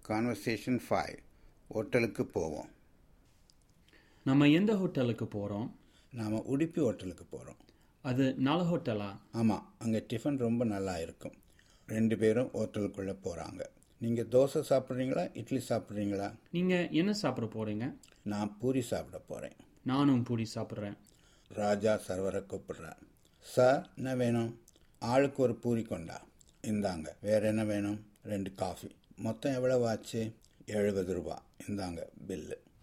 conversation five ஹோட்டலுக்கு போவோம் நம்ம எந்த ஹோட்டலுக்கு போகிறோம் நாம் உடுப்பி ஹோட்டலுக்கு போகிறோம் அது நல்ல ஹோட்டலா ஆமாம் அங்கே டிஃபன் ரொம்ப நல்லா இருக்கும் ரெண்டு பேரும் ஹோட்டலுக்குள்ளே போகிறாங்க நீங்கள் தோசை சாப்பிட்றீங்களா இட்லி சாப்பிட்றீங்களா நீங்கள் என்ன சாப்பிட போகிறீங்க நான் பூரி சாப்பிட போகிறேன் நானும் பூரி சாப்பிட்றேன் ராஜா சர்வரை கூப்பிடுறார் சார் என்ன வேணும் ஆளுக்கு ஒரு பூரி கொண்டா இந்தாங்க வேற என்ன வேணும் ரெண்டு காஃபி மொத்தம் எவ்வளவு ஆச்சு எழுபது ரூபா இந்தாங்க பில்லு